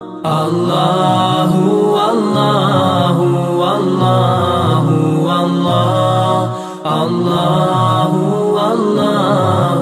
الله والله والله والله الله والله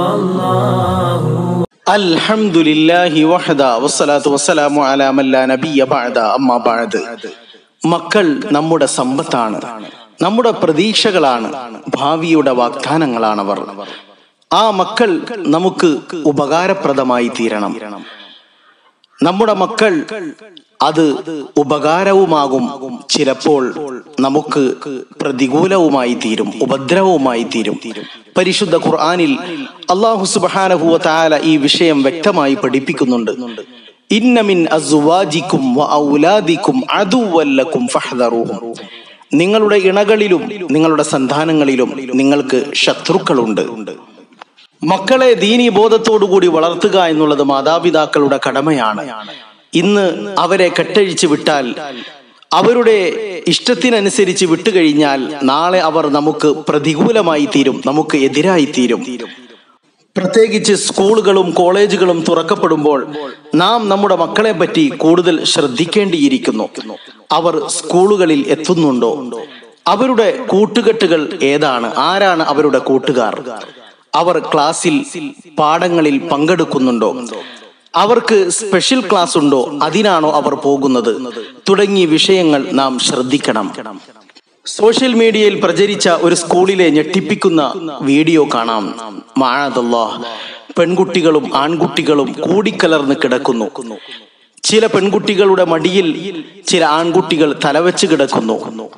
والله അൽഹംദുലില്ലാഹി വഹദ വസ്സലാത്തു വസ്സലാമു അലാ മല്ലാ നബിയ ബഅദ അമ്മാ ബഅദ് മക്കൾ നമ്മുടെ സമ്പത്താണ് നമ്മുടെ പ്രതീക്ഷകളാണ് ഭാവിയുടെ വാഗ്ദാനങ്ങളാണവർ ആ മക്കൾ നമുക്ക് ഉപകാരപ്രദമായി തീരണം നമ്മുടെ മക്കൾ അത് ഉപകാരവുമാകും ചിലപ്പോൾ നമുക്ക് പ്രതികൂലവുമായി തീരും ഉപദ്രവവുമായി തീരും പരിശുദ്ധ ഖുർആനിൽ അള്ളാഹു സുബാനഹുവ താല ഈ വിഷയം വ്യക്തമായി പഠിപ്പിക്കുന്നുണ്ട് ഇന്നമിൻ അസുവാജിക്കും ഔലാദിക്കും അതുവല്ലക്കും ഫഹ്ദറൂഹും നിങ്ങളുടെ ഇണകളിലും നിങ്ങളുടെ സന്താനങ്ങളിലും നിങ്ങൾക്ക് ശത്രുക്കളുണ്ട് മക്കളെ ദീനീ ബോധത്തോടുകൂടി വളർത്തുക എന്നുള്ളത് മാതാപിതാക്കളുടെ കടമയാണ് ഇന്ന് അവരെ കെട്ടഴിച്ച് വിട്ടാൽ അവരുടെ ഇഷ്ടത്തിനനുസരിച്ച് വിട്ടുകഴിഞ്ഞാൽ നാളെ അവർ നമുക്ക് പ്രതികൂലമായി തീരും നമുക്ക് എതിരായി തീരും പ്രത്യേകിച്ച് സ്കൂളുകളും കോളേജുകളും തുറക്കപ്പെടുമ്പോൾ നാം നമ്മുടെ മക്കളെ പറ്റി കൂടുതൽ ശ്രദ്ധിക്കേണ്ടിയിരിക്കുന്നു അവർ സ്കൂളുകളിൽ എത്തുന്നുണ്ടോ അവരുടെ കൂട്ടുകെട്ടുകൾ ഏതാണ് ആരാണ് അവരുടെ കൂട്ടുകാർ അവർ ക്ലാസ്സിൽ പാഠങ്ങളിൽ പങ്കെടുക്കുന്നുണ്ടോ അവർക്ക് സ്പെഷ്യൽ ക്ലാസ് ഉണ്ടോ അതിനാണോ അവർ പോകുന്നത് തുടങ്ങിയ വിഷയങ്ങൾ നാം ശ്രദ്ധിക്കണം സോഷ്യൽ മീഡിയയിൽ പ്രചരിച്ച ഒരു സ്കൂളിലെ ഞെട്ടിപ്പിക്കുന്ന വീഡിയോ കാണാം മാഴതല്ലാ പെൺകുട്ടികളും ആൺകുട്ടികളും കൂടിക്കലർന്ന് കിടക്കുന്നു ചില പെൺകുട്ടികളുടെ മടിയിൽ ചില ആൺകുട്ടികൾ തലവെച്ച് കിടക്കുന്നു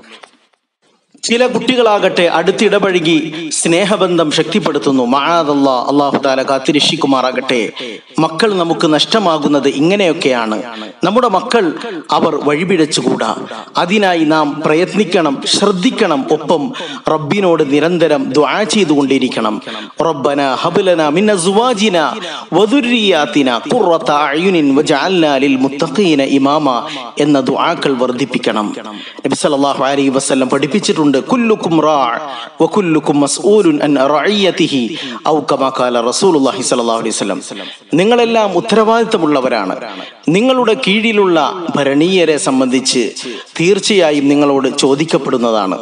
ചില കുട്ടികളാകട്ടെ അടുത്തിടപഴകി സ്നേഹബന്ധം ശക്തിപ്പെടുത്തുന്നു മാഴാതല്ല അള്ളാഹു താല കാത്തിരക്ഷിക്കുമാറാകട്ടെ മക്കൾ നമുക്ക് നഷ്ടമാകുന്നത് ഇങ്ങനെയൊക്കെയാണ് നമ്മുടെ മക്കൾ അവർ വഴിപിഴച്ചുകൂടാ അതിനായി നാം പ്രയത്നിക്കണം ശ്രദ്ധിക്കണം ഒപ്പം റബ്ബിനോട് നിരന്തരം ദ്വാ ചെയ്തുകൊണ്ടിരിക്കണം റബ്ബന ഹബലന മിന്ന സുവാജിന വദുരിയാത്തിന ഖുറത അയുനിൻ വജഅൽനാ ലിൽ മുത്തഖീന ഇമാമ എന്ന ദുആക്കൾ വർദ്ധിപ്പിക്കണം നബി സല്ലല്ലാഹു അലൈഹി വസല്ലം പഠിപ്പിച്ചിട്ടുണ്ട് കുല്ലുക്കും റാ വകുല്ലുക്കും മസ്ഊലുൻ അൻ റഇയതിഹി ഔ കമാ ഖാല റസൂലുള്ളാഹി സ്വല്ലല്ലാഹു അലൈഹി വസല്ലം നിങ്ങളെല്ലാം ഉത്തരവാദിത്തമുള്ളവരാണ് നിങ്ങളുടെ കീഴിലുള്ള ഭരണീയരെ സംബന്ധിച്ച് തീർച്ചയായും നിങ്ങളോട് ചോദിക്കപ്പെടുന്നതാണ്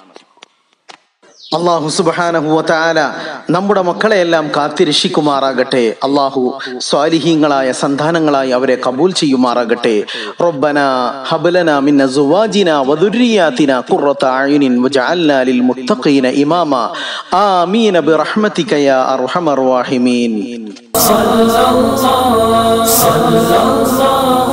അള്ളാഹു സുബാനഹുവല നമ്മുടെ മക്കളെയെല്ലാം കാത്തിരക്ഷിക്കുമാറാകട്ടെ അള്ളാഹു സ്വാലിഹീങ്ങളായ സന്താനങ്ങളായി അവരെ കബൂൽ ചെയ്യുമാറാകട്ടെ റബ്ബന ഹബലന മിന്ന സുവാജിന വദുരിയാതിന ഖുറത അയുനിൻ വജഅൽനാ ലിൽ മുത്തഖീന ഇമാമ ആമീൻ ബിറഹ്മതിക യാ അർഹമർ റഹീമീൻ صلى الله صلى الله